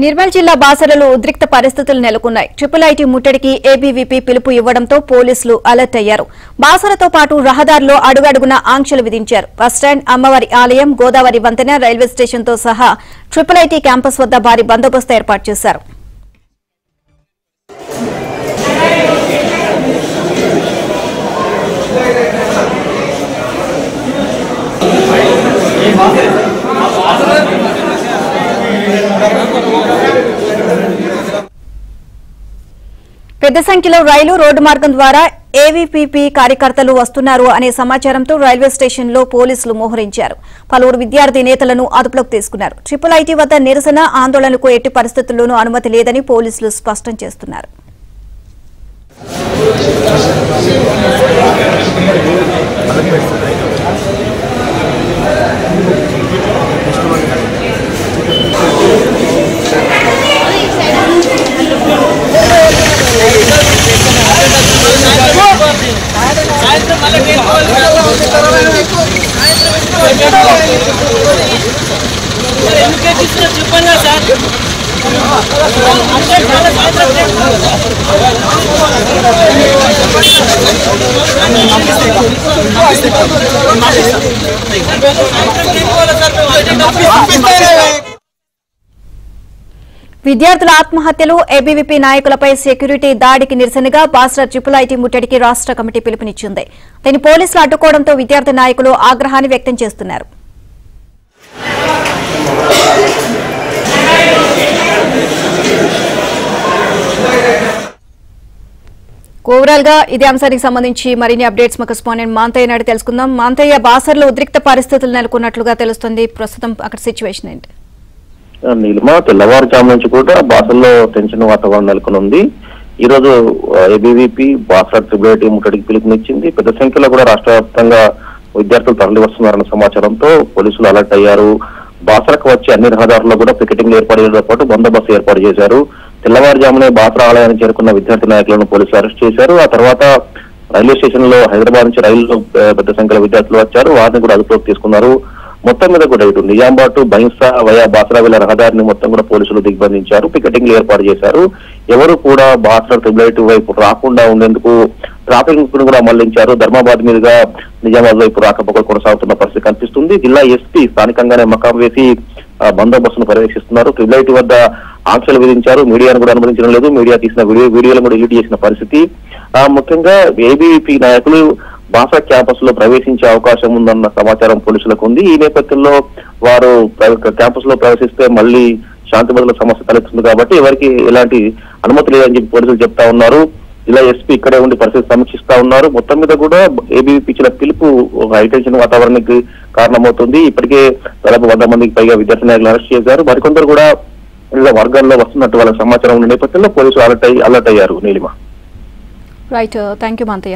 నిర్మల్ జిల్లా బాసరలో ఉద్రిక్త పరిస్థితులు నెలకొన్నాయి ట్రిపుల్ ఐటీ ముట్టడికి ఏబీవీపీ పిలుపు ఇవ్వడంతో పోలీసులు అలర్ట్ అయ్యారు బాసరతో పాటు రహదారిలో అడుగడుగున ఆంక్షలు విధించారు బస్టాండ్ అమ్మవారి ఆలయం గోదావరి వంతెన రైల్వే స్టేషన్తో సహా ట్రిపుల్ ఐటీ క్యాంపస్ వద్ద భారీ బందోబస్తు ఏర్పాటు చేశారు పెద్ద సంఖ్యలో రైలు రోడ్డు మార్గం ద్వారా ఏవీపీపీ కార్యకర్తలు వస్తున్నారు అనే సమాచారంతో రైల్వే స్టేషన్లో పోలీసులు మోహరించారు పలువురు విద్యార్థి నేతలను అదుపులోకి తీసుకున్నారు ట్రిపుల్ ఐటీ వద్ద నిరసన ఆందోళనకు ఎట్టి పరిస్థితుల్లోనూ అనుమతి లేదని పోలీసులు స్పష్టం చేస్తున్నారు ఎందుకే తీసుకున్నా చెప్పండి కదా సార్ అంటే సాయంత్రం విద్యార్థుల ఆత్మహత్యలు ఏబీవీపీ నాయకులపై సెక్యూరిటీ దాడికి నిరసనగా బాస్రా ట్రిపుల్ ఐటీ ముట్టడికి రాష్ట కమిటీ పిలుపునిచ్చింది దీన్ని పోలీసులు అడ్డుకోవడంతో విద్యార్థి నాయకులు ఆగ్రహాన్ని వ్యక్తం చేస్తున్నారు ఓవరాల్ గా ఇదే అంశానికి సంబంధించి మరిన్ని అప్డేట్స్ మా కరెస్పాండెంట్ మాంతయ్య నాయుడు తెలుసుకుందాం మాంతయ్య బాసర్లో ఉద్రిక్త పరిస్థితులు నెలకొన్నట్లుగా తెలుస్తుంది ప్రస్తుతం అక్కడ సిచ్యువేషన్ ఏంటి నీలిమ తెల్లవారుజాము నుంచి కూడా బాసల్లో టెన్షన్ వాతావరణం నెలకొని ఉంది ఈ రోజు ఏబీవీపీ బాసరా ట్రిపుల్ ఐటీ ముట్టడికి పిలుపునిచ్చింది పెద్ద సంఖ్యలో కూడా రాష్ట్ర వ్యాప్తంగా విద్యార్థులు తరలి వస్తున్నారన్న సమాచారంతో పోలీసులు అలర్ట్ అయ్యారు బాసరకు వచ్చే అన్ని రహదారుల్లో కూడా పికెటింగ్ ఏర్పాటు చేయడంతో పాటు బందోబస్తు ఏర్పాటు చేశారు తెల్లవారుజామునే బాసరా ఆలయానికి చేరుకున్న విద్యార్థి నాయకులను పోలీసులు అరెస్ట్ చేశారు ఆ తర్వాత రైల్వే స్టేషన్ లో హైదరాబాద్ నుంచి రైలు పెద్ద సంఖ్యలో విద్యార్థులు వచ్చారు వారిని కూడా అదుపులోకి తీసుకున్నారు మొత్తం మీద కూడా ఇటు నిజామాబాద్ టు బైన్సా వయా బాసరా వెళ్ళే రహదారిని మొత్తం కూడా పోలీసులు దిగ్బంధించారు పికెటింగ్ ఏర్పాటు చేశారు ఎవరు కూడా బాసరా ట్రిబుల్ వైపు రాకుండా ఉండేందుకు ట్రాఫిక్ ను కూడా మళ్లించారు ధర్మాబాద్ మీదుగా నిజామాబాద్ వైపు రాకపోకలు కొనసాగుతున్న పరిస్థితి కనిపిస్తుంది జిల్లా ఎస్పీ స్థానికంగానే మకాం వేసి ఆ, బందోబస్తును పర్యవేక్షిస్తున్నారు ట్రిబుల్ వద్ద ఆంక్షలు విధించారు మీడియాను కూడా అనుమతించడం లేదు మీడియా తీసిన వీడియో వీడియోలను కూడా డిలీట్ చేసిన పరిస్థితి ఆ, ముఖ్యంగా ఏబీవీపీ నాయకులు బాసా క్యాంపస్ లో ప్రవేశించే అవకాశం ఉందన్న సమాచారం పోలీసులకు ఉంది ఈ నేపథ్యంలో వారు ప్ర- క్యాంపస్ లో ప్రవేశిస్తే మళ్ళీ శాంతి భద్రతల సమస్య తలెత్తుంది కాబట్టి ఎవరికి ఎలాంటి అనుమతి లేదని చెప్పి పోలీసులు చెప్తా ఉన్నారు జిల్లా ఎస్పీ ఇక్కడే ఉండి పరిస్థితి సమీక్షిస్తా ఉన్నారు మొత్తం మీద కూడా ఏబీవీపీ ఇచ్చిన పిలుపు ఒక హైటెన్షన్ వాతావరణానికి కారణమవుతుంది ఇప్పటికే దాదాపు వంద మందికి పైగా విద్యార్థి నాయకులు అరెస్ట్ చేశారు మరికొందరు కూడా వివిధ వర్గాల్లో వస్తున్నట్టు వాళ్ళ సమాచారం ఉన్న నేపథ్యంలో పోలీసులు అలర్ట్ అయ్యి అలర్ట్ అయ్యారు Neelima right thank you Manthaiah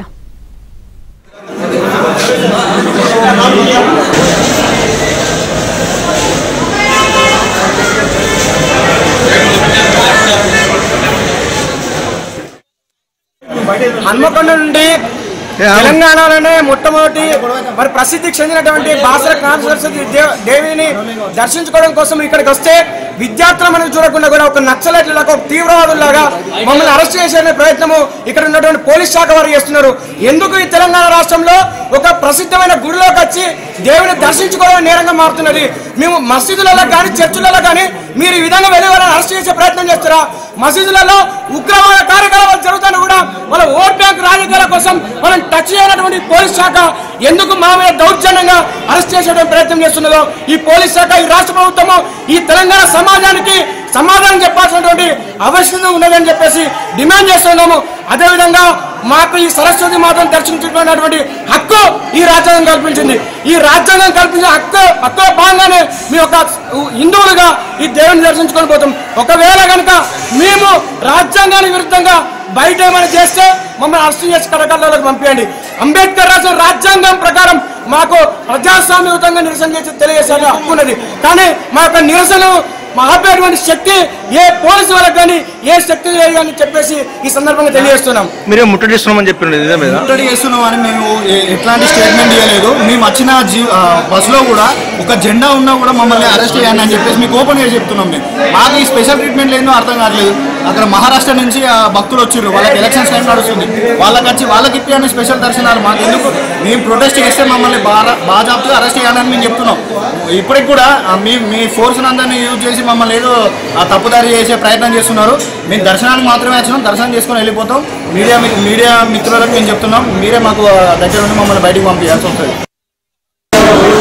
Hanmakonda నుండి తెలంగాణలోనే మొట్టమొదటి మరి ప్రసిద్ధి చెందినటువంటి బాసర క్రాంతి సరస్వతి దేవ- దేవిని దర్శించుకోవడం కోసం ఇక్కడికి వస్తే విద్యార్థులు మనం చూడకుండా కూడా ఒక నక్సలైట్లలాగా ఒక తీవ్రవాదుల్లాగా మమ్మల్ని అరెస్ట్ చేసే ప్రయత్నము ఇక్కడ ఉన్నటువంటి పోలీస్ శాఖ వారు చేస్తున్నారు ఎందుకు ఈ తెలంగాణ రాష్ట్రంలో ఒక ప్రసిద్ధమైన గుడిలోకి వచ్చి దేవుని దర్శించుకోవడం నేరంగా మారుతున్నది మేము మసీదులలో కానీ చర్చిలలో కానీ మీరు ఈ విధంగా వెళ్ళి వాళ్ళని అరెస్ట్ చేసే ప్రయత్నం చేస్తారా మసీదులలో ఉగ్రవాద కార్యకలాపాలు జరుగుతాను కూడా వాళ్ళ ఓట్ బ్యాంక్ రాజకీయాల కోసం మనం టచ్ చేయనటువంటి పోలీస్ శాఖ ఎందుకు మా మీద దౌర్జన్యంగా అరెస్ట్ చేసేటువంటి ప్రయత్నం చేస్తున్నదో ఈ పోలీస్ శాఖ ఈ రాష్ట్ర ప్రభుత్వము ఈ తెలంగాణ సమాజానికి సమాధానం చెప్పాల్సినటువంటి అవసరం ఉన్నదని చెప్పేసి డిమాండ్ చేస్తున్నాము అదేవిధంగా మాకు ఈ సరస్వతి మాతను దర్శించుకున్నటువంటి హక్కు ఈ రాజ్యాంగం కల్పించింది ఈ రాజ్యాంగం కల్పించిన హక్కు హక్కు భాగంగానే మీ యొక్క హిందువులుగా ఈ దేవుని దర్శించుకొని పోతాం ఒకవేళ కనుక మేము రాజ్యాంగానికి విరుద్ధంగా బయట ఏమైనా చేస్తే మమ్మల్ని అరెస్ట్ చేసి కడకల్లోకి పంపించండి అంబేద్కర్ రాసిన రాజ్యాంగం ప్రకారం మాకు ప్రజాస్వామ్యయుతంగా నిరసన చేసి తెలియజేసే హక్కు ఉన్నది కానీ మా యొక్క నిరసన మా ఆపేటువంటి శక్తి ఏ పోలీసు వాళ్ళకి కానీ ఏ శక్తి లేదు కానీ చెప్పేసి ఈ సందర్భంగా తెలియజేస్తున్నాం మీరే ముట్టడి చేస్తున్నామని చెప్పిండు ఇదే మీద ముట్టడి చేస్తున్నాం అని మేము ఎ- ఎట్లాంటి స్టేట్మెంట్ ఇవ్వలేదు మేము వచ్చిన జీ ఆ, బస్సులో కూడా ఒక జెండా ఉన్నా కూడా మమ్మల్ని అరెస్ట్ చేయండి అని చెప్పేసి మీకు ఓపెన్ గా చెప్తున్నాం మేము మాకు ఈ స్పెషల్ ట్రీట్మెంట్ ఏందో అర్థం కావట్లేదు అక్కడ మహారాష్ట్ర నుంచి ఆ భక్తులు వచ్చారు వాళ్ళకి ఎలక్షన్స్ టైం నడుస్తుంది వాళ్ళకి వచ్చి వాళ్ళకి ఇప్పి స్పెషల్ దర్శనాలు మాకు ఎందుకు మేము ప్రొటెస్ట్ చేస్తే మమ్మల్ని బాగా బాజాప్తుగా అరెస్ట్ చేయాలని మేము చెప్తున్నాం ఇప్పటికి కూడా ఆ, మీ మీ ఫోర్స్ అందరినీ యూజ్ చేసి మమ్మల్ని ఏదో ఆ, తప్పుదారి చేసే ప్రయత్నం చేస్తున్నారు మేము దర్శనానికి మాత్రమే వచ్చినాం దర్శనం చేసుకొని వెళ్ళిపోతాం మీడియా మీ- మీడియా మిత్రులకు మేము చెప్తున్నాం మీరే మాకు ఆ, దగ్గర ఉండి మమ్మల్ని బయటికి పంపించాల్సి వస్తుంది